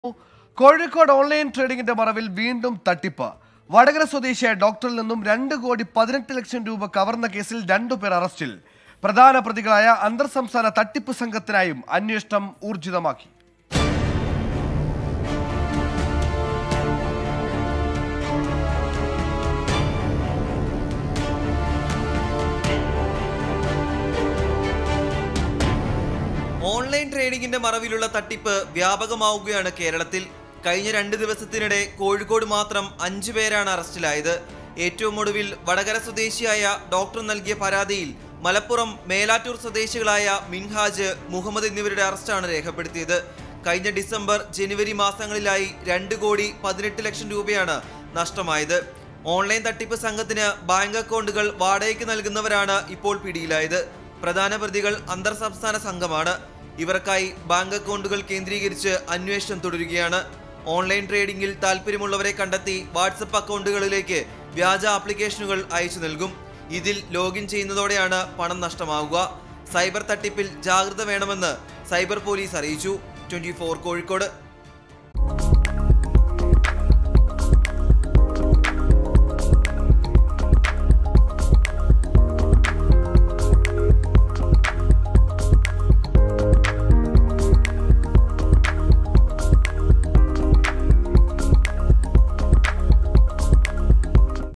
Kozhikode online ട്രേഡിംഗിന്റെ മറവിൽ വീണ്ടും തട്ടിപ്പ് വടകര സ്വദേശിയായ ഡോക്ടറിൽ നിന്നും രണ്ട് കോടി പതിനെട്ട് ലക്ഷം രൂപ കവർന്ന കേസിൽ രണ്ടുപേർ അറസ്റ്റിൽ പ്രധാന പ്രതികളായ അന്തർ സംസ്ഥാന തട്ടിപ്പ് സംഘത്തിനായും അന്വേഷണം ഊർജിതമാക്കി ഓൺലൈൻ ട്രേഡിംഗിന്റെ മറവിലുള്ള തട്ടിപ്പ് വ്യാപകമാവുകയാണ് കേരളത്തിൽ കഴിഞ്ഞ രണ്ട് ദിവസത്തിനിടെ കോഴിക്കോട് മാത്രം അഞ്ചു പേരാണ് അറസ്റ്റിലായത് ഏറ്റവും ഒടുവിൽ വടകര സ്വദേശിയായ ഡോക്ടർ നൽകിയ പരാതിയിൽ മലപ്പുറം മേലാറ്റൂർ സ്വദേശികളായ മിൻഹാജ് മുഹമ്മദ് എന്നിവരുടെ അറസ്റ്റാണ് രേഖപ്പെടുത്തിയത് കഴിഞ്ഞ ഡിസംബർ ജനുവരി മാസങ്ങളിലായി രണ്ട് കോടി പതിനെട്ട് ലക്ഷം രൂപയാണ് നഷ്ടമായത് ഓൺലൈൻ തട്ടിപ്പ് സംഘത്തിന് ബാങ്ക് അക്കൗണ്ടുകൾ വാടകയ്ക്ക് നൽകുന്നവരാണ് ഇപ്പോൾ പിടിയിലായത് പ്രധാന പ്രതികൾ അന്തർ സംസ്ഥാന സംഘമാണ് ഇവർക്കായി ബാങ്ക് അക്കൗണ്ടുകൾ കേന്ദ്രീകരിച്ച് അന്വേഷണം തുടരുകയാണ് ഓൺലൈൻ ട്രേഡിംഗിൽ താല്പര്യമുള്ളവരെ കണ്ടെത്തി വാട്സപ്പ് അക്കൗണ്ടുകളിലേക്ക് വ്യാജ ആപ്ലിക്കേഷനുകൾ അയച്ചു നൽകും ഇതിൽ ലോഗിൻ ചെയ്യുന്നതോടെയാണ് പണം നഷ്ടമാവുക സൈബർ തട്ടിപ്പിൽ ജാഗ്രത വേണമെന്ന് സൈബർ പോലീസ് അറിയിച്ചു ട്വന്റി കോഴിക്കോട്